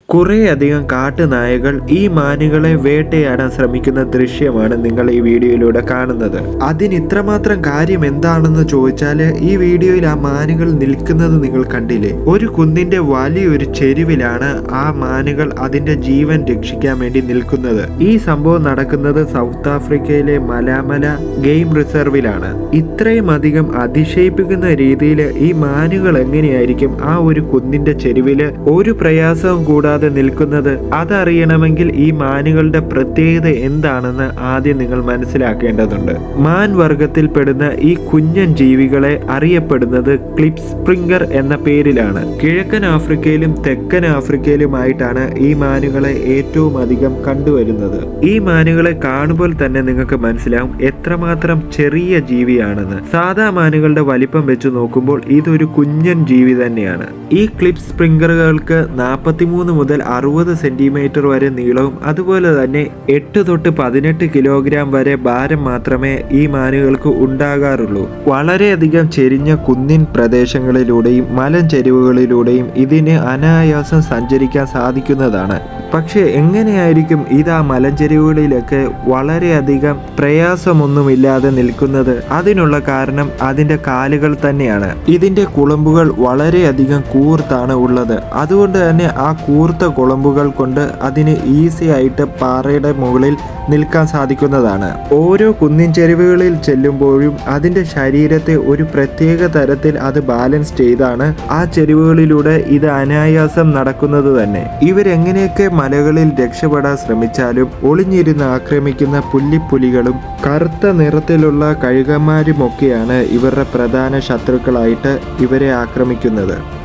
കുറേയധികം കാട്ടുനായകൾ ഈ മാനുകളെ വേട്ടയാടാൻ ശ്രമിക്കുന്ന ദൃശ്യമാണ് നിങ്ങൾ ഈ വീഡിയോയിലൂടെ കാണുന്നത് അതിന് ഇത്രമാത്രം കാര്യം എന്താണെന്ന് ചോദിച്ചാൽ ഈ വീഡിയോയിൽ ആ മാനുകൾ നിൽക്കുന്നത് നിങ്ങൾ കണ്ടില്ലേ ഒരു കുന്നിന്റെ വലിയൊരു ചെരുവിലാണ് ആ മാനുകൾ അതിന്റെ ജീവൻ രക്ഷിക്കാൻ വേണ്ടി നിൽക്കുന്നത് ഈ സംഭവം നടക്കുന്നത് സൗത്ത് ആഫ്രിക്കയിലെ മലാമല ഗെയിം റിസർവിലാണ് ഇത്രയും അധികം അതിശയിപ്പിക്കുന്ന രീതിയിൽ ഈ മാനുകൾ എങ്ങനെയായിരിക്കും ആ ഒരു കുന്നിന്റെ ചെരുവില് ഒരു പ്രയാസവും കൂടാതെ നിൽക്കുന്നത് അതറിയണമെങ്കിൽ ഈ മാനുകളുടെ പ്രത്യേകത എന്താണെന്ന് ആദ്യം നിങ്ങൾ മനസ്സിലാക്കേണ്ടതുണ്ട് മാൻ വർഗത്തിൽപ്പെടുന്ന ഈ കുഞ്ഞൻ ജീവികളെ അറിയപ്പെടുന്നത് ക്ലിപ്പ് സ്പ്രിംഗർ എന്ന പേരിലാണ് കിഴക്കൻ ആഫ്രിക്കയിലും തെക്കൻ ആഫ്രിക്കയിലുമായിട്ടാണ് ഈ മാനുകളെ ഏറ്റവും അധികം കണ്ടുവരുന്നത് ഈ മാനുകളെ കാണുമ്പോൾ തന്നെ നിങ്ങൾക്ക് മനസ്സിലാവും എത്രമാത്രം ചെറിയ ജീവിയാണെന്ന് സാധാ മാനുകളുടെ വലിപ്പം വെച്ച് നോക്കുമ്പോൾ ഇതൊരു കുഞ്ഞൻ ജീവി തന്നെയാണ് ഈ ക്ലിപ്പ് സ്പ്രിംഗറുകൾക്ക് നാൽപ്പത്തിമൂന്ന് മുതൽ അറുപത് സെന്റിമീറ്റർ വരെ നീളവും അതുപോലെ തന്നെ എട്ട് തൊട്ട് പതിനെട്ട് കിലോഗ്രാം വരെ ഭാരം മാത്രമേ ഈ മാനുകൾക്ക് ഉണ്ടാകാറുള്ളൂ വളരെയധികം ചെരിഞ്ഞ കുന്നിൻ പ്രദേശങ്ങളിലൂടെയും മലഞ്ചെരിവുകളിലൂടെയും ഇതിന് അനായാസം സഞ്ചരിക്കാൻ സാധിക്കുന്നതാണ് പക്ഷെ എങ്ങനെയായിരിക്കും ഇത് ആ മലഞ്ചെരിവുകളിലൊക്കെ വളരെയധികം പ്രയാസമൊന്നുമില്ലാതെ നിൽക്കുന്നത് അതിനുള്ള കാരണം അതിന്റെ കാലുകൾ തന്നെയാണ് ഇതിന്റെ കുളമ്പുകൾ വളരെയധികം കൂർത്താണ് ഉള്ളത് അതുകൊണ്ട് തന്നെ ആ കൂർത്ത കുളമ്പുകൾ കൊണ്ട് അതിന് ഈസി ആയിട്ട് പാറയുടെ മുകളിൽ നിൽക്കാൻ സാധിക്കുന്നതാണ് ഓരോ കുന്നിൻ ചെരുവുകളിൽ ചെല്ലുമ്പോഴും അതിന്റെ ശരീരത്തെ ഒരു പ്രത്യേക തരത്തിൽ അത് ബാലൻസ് ചെയ്താണ് ആ ചെരുവുകളിലൂടെ ഇത് അനായാസം നടക്കുന്നത് തന്നെ ഇവരെങ്ങനെയൊക്കെ മലകളിൽ രക്ഷപ്പെടാൻ ശ്രമിച്ചാലും ഒളിഞ്ഞിരുന്ന് ആക്രമിക്കുന്ന പുല്ലിപ്പുലികളും കറുത്ത നിറത്തിലുള്ള കഴുകന്മാരുമൊക്കെയാണ് ഇവരുടെ പ്രധാന ശത്രുക്കളായിട്ട് ഇവരെ ആക്രമിക്കുന്നത്